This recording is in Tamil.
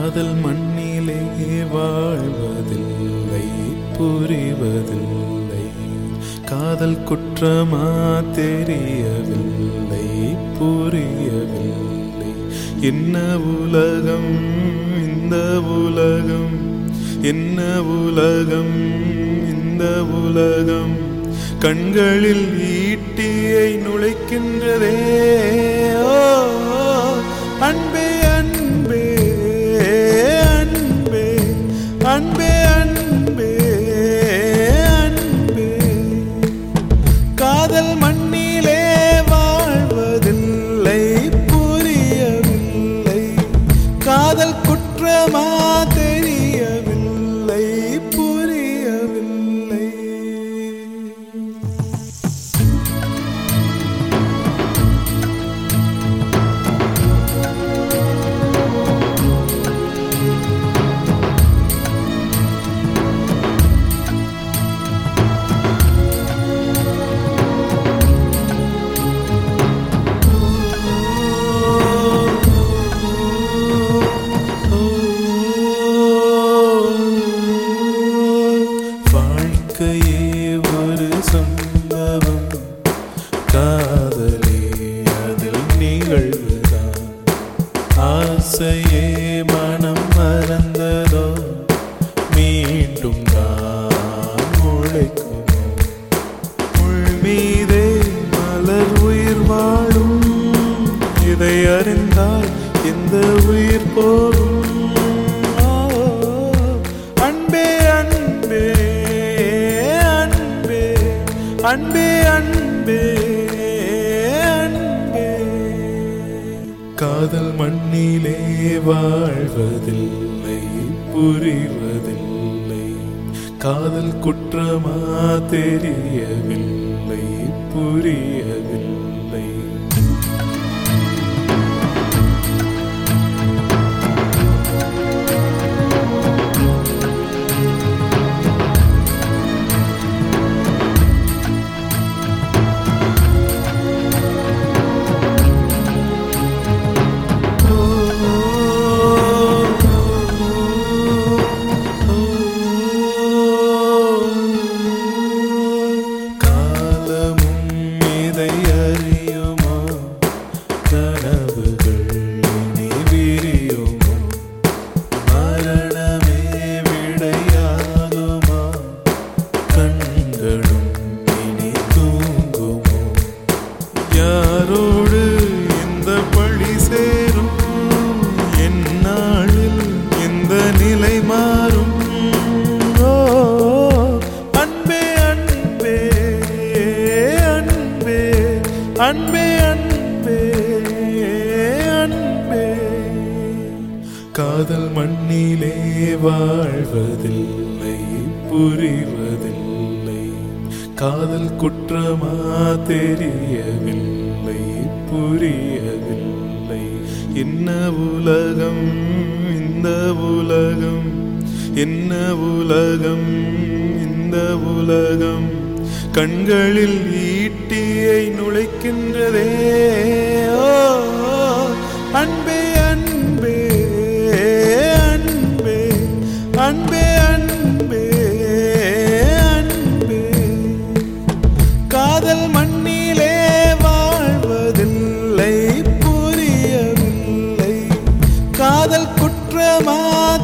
காதல் மண்ணிலே வாழ்வதில்லை புரிவதில்லை காதல் குற்றமா தெரியவில்லை புரியவில்லை என்ன உலகம் இந்த உலகம் என்ன உலகம் இந்த உலகம் கண்களில் ஈட்டியை நுழைக்கின்றதே ஓ, அன்பே அன்பே அன்பே அன்பே அன்பே அன்பே காதல் மண்ணிலே வாழ்வதில்லை புரியவில்லை காதல் குற்றமா தெரியவில்லை புரியவில்லை வாழ்க்கையே ஒரு சம்பவம் காதலே அதில் நிகழ்வுதான் ஆசையே மனம் மறந்ததோ மீண்டும் தான் முளைக்குமோ முள் மீதே மலர் உயிர் வாழும் இதை அறிந்தால் இந்த உயிர் போகும் ஓ, அன்பே அன்பே அன்பே அன்பே அன்பே அன்பே காதல் மண்ணிலே வாழ்வதில்லை புரிவதில்லை காதல் குற்றமா தெரியவில்லை புரியவில்லை காலமும் இதை அறியுமோ கனவுகள் இனி விரியுமோ மரணமே விடையாகுமா கண்களும் இனி தூங்குமோ யாரோடு இந்த பழி சேரும் எந்நாளில் இந்த நிலை மாறும் ஓ, அன்பே அன்பே அன்பே அன்பே அன்பே அன்பே காதல் மண்ணிலே வாழ்வதில்லை புரிவதில்லை காதல் குற்றமா தெரியவில்லை புரியவில்லை என்ன உலகம் இந்த உலகம் என்ன உலகம் இந்த உலகம் கண்களில் ஈட்டியை நுழைக்கின்றதே ஓ, அன்பே அன்பே அன்பே அன்பே அன்பே அன்பே காதல் மண்ணிலே வாழ்வதில்லை புரியவில்லை காதல் குற்றமா